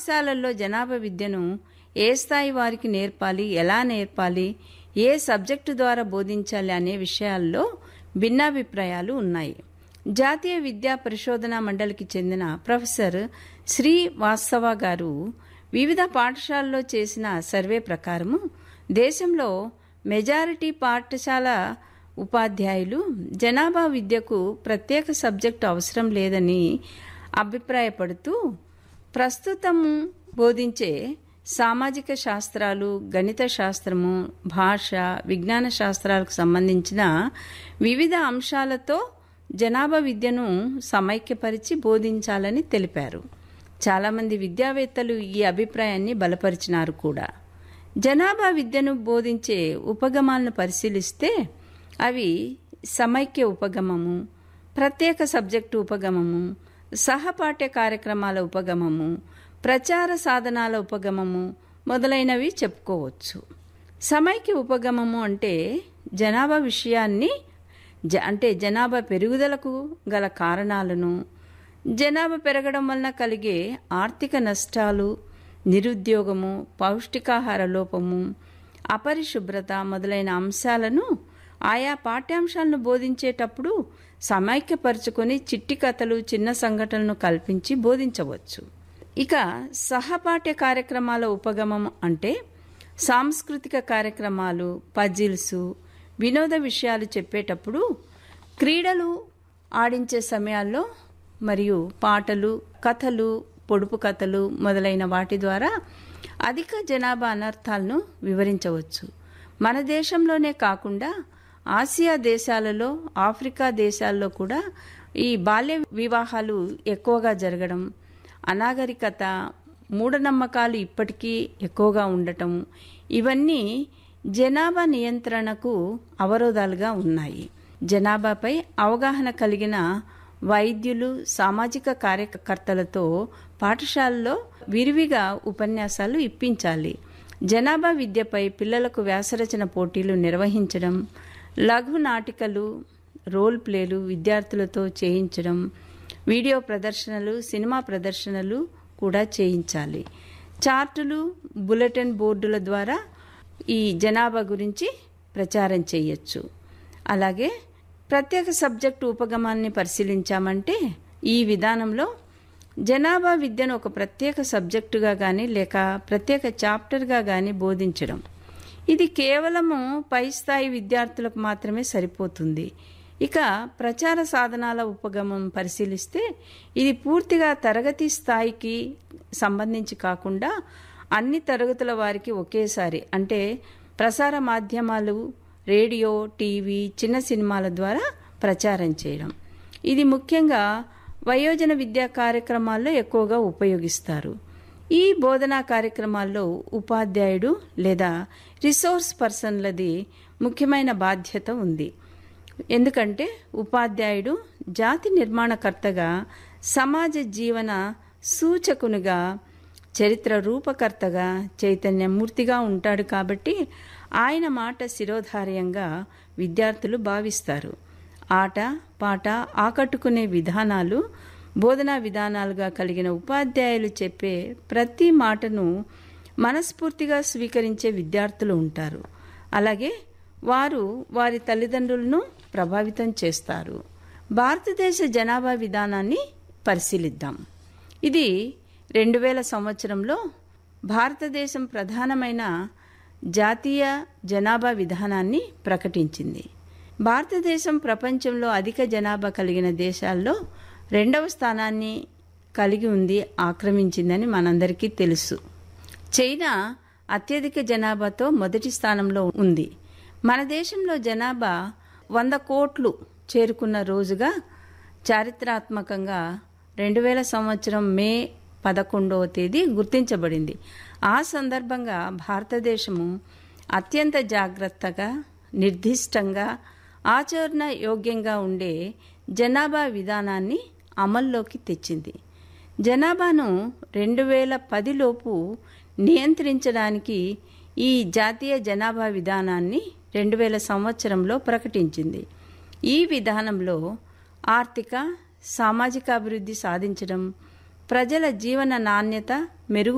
పాఠశాలల్లో జనాభా విద్యను ఏ స్థాయి వారికి నేర్పాలి ఎలా నేర్పాలి ఏ సబ్జెక్టు ద్వారా బోధించాలి అనే విషయాల్లో భిన్నాభిప్రాయాలు ఉన్నాయి జాతీయ విద్యా పరిశోధన మండలికి చెందిన ప్రొఫెసర్ శ్రీ వాస్తవ గారు వివిధ పాఠశాలల్లో చేసిన సర్వే ప్రకారము దేశంలో మెజారిటీ పాఠశాల ఉపాధ్యాయులు జనాభా విద్యకు ప్రత్యేక సబ్జెక్టు అవసరం లేదని అభిప్రాయపడుతూ ప్రస్తుతము బోధించే సామాజిక శాస్త్రాలు గణిత శాస్త్రము భాష విజ్ఞాన శాస్త్రాలకు సంబంధించిన వివిధ అంశాలతో జనాభా విద్యను సమైక్యపరిచి బోధించాలని తెలిపారు చాలామంది విద్యావేత్తలు ఈ అభిప్రాయాన్ని బలపరిచినారు కూడా జనాభా విద్యను బోధించే ఉపగమాలను పరిశీలిస్తే అవి సమైక్య ఉపగమము ప్రత్యేక సబ్జెక్టు ఉపగమము సహపాఠ్య కార్యక్రమాల ఉపగమము ప్రచార సాధనాల ఉపగమము మొదలైనవి చెప్పుకోవచ్చు సమైక్య ఉపగమము అంటే జనాభా విషయాన్ని జ అంటే జనాభా పెరుగుదలకు గల కారణాలను జనాభా పెరగడం వలన కలిగే ఆర్థిక నష్టాలు నిరుద్యోగము పౌష్టికాహార లోపము అపరిశుభ్రత మొదలైన అంశాలను ఆయా పాఠ్యాంశాలను బోధించేటప్పుడు సమైక్యపరుచుకొని చిట్టి కథలు చిన్న సంఘటనలను కల్పించి బోధించవచ్చు ఇక సహపాఠ్య కార్యక్రమాల ఉపగమం అంటే సాంస్కృతిక కార్యక్రమాలు పజిల్స్ వినోద విషయాలు చెప్పేటప్పుడు క్రీడలు ఆడించే సమయాల్లో మరియు పాటలు కథలు పొడుపు కథలు మొదలైన వాటి ద్వారా అధిక జనాభా అనర్థాలను వివరించవచ్చు మన దేశంలోనే కాకుండా ఆసియా దేశాలలో ఆఫ్రికా దేశాల్లో కూడా ఈ బాల్య వివాహాలు ఎక్కువగా జరగడం అనాగరికత మూఢనమ్మకాలు ఇప్పటికీ ఎక్కువగా ఉండటం ఇవన్నీ జనాభా నియంత్రణకు అవరోధాలుగా ఉన్నాయి జనాభాపై అవగాహన కలిగిన వైద్యులు సామాజిక కార్యకర్తలతో పాఠశాలలో విరివిగా ఉపన్యాసాలు ఇప్పించాలి జనాభా విద్యపై పిల్లలకు వ్యాసరచన పోటీలు నిర్వహించడం లఘు నాటికలు రోల్ ప్లేలు విద్యార్థులతో చేయించడం వీడియో ప్రదర్శనలు సినిమా ప్రదర్శనలు కూడా చేయించాలి చార్టులు బులెటిన్ బోర్డుల ద్వారా ఈ జనాభా గురించి ప్రచారం చేయొచ్చు అలాగే ప్రత్యేక సబ్జెక్టు ఉపగమాన్ని పరిశీలించామంటే ఈ విధానంలో జనాభా విద్యను ఒక ప్రత్యేక సబ్జెక్టుగా కానీ లేక ప్రత్యేక చాప్టర్గా కానీ బోధించడం ఇది కేవలము పై స్థాయి విద్యార్థులకు మాత్రమే సరిపోతుంది ఇక ప్రచార సాధనాల ఉపగమం పరిశీలిస్తే ఇది పూర్తిగా తరగతి స్థాయికి సంబంధించి కాకుండా అన్ని తరగతుల వారికి ఒకేసారి అంటే ప్రసార మాధ్యమాలు రేడియో టీవీ చిన్న సినిమాల ద్వారా ప్రచారం చేయడం ఇది ముఖ్యంగా వయోజన విద్యా కార్యక్రమాల్లో ఎక్కువగా ఉపయోగిస్తారు ఈ బోధనా కార్యక్రమాల్లో ఉపాధ్యాయుడు లేదా రిసోర్స్ పర్సన్లది ముఖ్యమైన బాధ్యత ఉంది ఎందుకంటే ఉపాధ్యాయుడు జాతి నిర్మాణకర్తగా సమాజ జీవన సూచకునిగా చరిత్ర రూపకర్తగా చైతన్యమూర్తిగా ఉంటాడు కాబట్టి ఆయన మాట శిరోధార్యంగా విద్యార్థులు భావిస్తారు ఆట పాట ఆకట్టుకునే విధానాలు బోధనా విధానాలుగా కలిగిన ఉపాధ్యాయులు చెప్పే ప్రతి మాటను మనస్ఫూర్తిగా స్వీకరించే విద్యార్థులు ఉంటారు అలాగే వారు వారి తల్లిదండ్రులను ప్రభావితం చేస్తారు భారతదేశ జనాభా విధానాన్ని పరిశీలిద్దాం ఇది రెండు వేల సంవత్సరంలో భారతదేశం ప్రధానమైన జాతీయ జనాభా విధానాన్ని ప్రకటించింది భారతదేశం ప్రపంచంలో అధిక జనాభా కలిగిన దేశాల్లో రెండవ స్థానాన్ని కలిగి ఉంది ఆక్రమించిందని మనందరికీ తెలుసు చైనా అత్యధిక జనాభాతో మొదటి స్థానంలో ఉంది మన దేశంలో జనాభా వంద కోట్లు చేరుకున్న రోజుగా చారిత్రాత్మకంగా రెండు వేల సంవత్సరం మే పదకొండవ తేదీ గుర్తించబడింది ఆ సందర్భంగా భారతదేశము అత్యంత జాగ్రత్తగా నిర్దిష్టంగా ఆచరణ యోగ్యంగా ఉండే జనాభా విధానాన్ని అమల్లోకి తెచ్చింది జనాభాను రెండు వేల పదిలోపు నియంత్రించడానికి ఈ జాతీయ జనాభా విధానాన్ని రెండు వేల సంవత్సరంలో ప్రకటించింది ఈ విధానంలో ఆర్థిక సామాజిక అభివృద్ధి సాధించడం ప్రజల జీవన నాణ్యత మెరుగు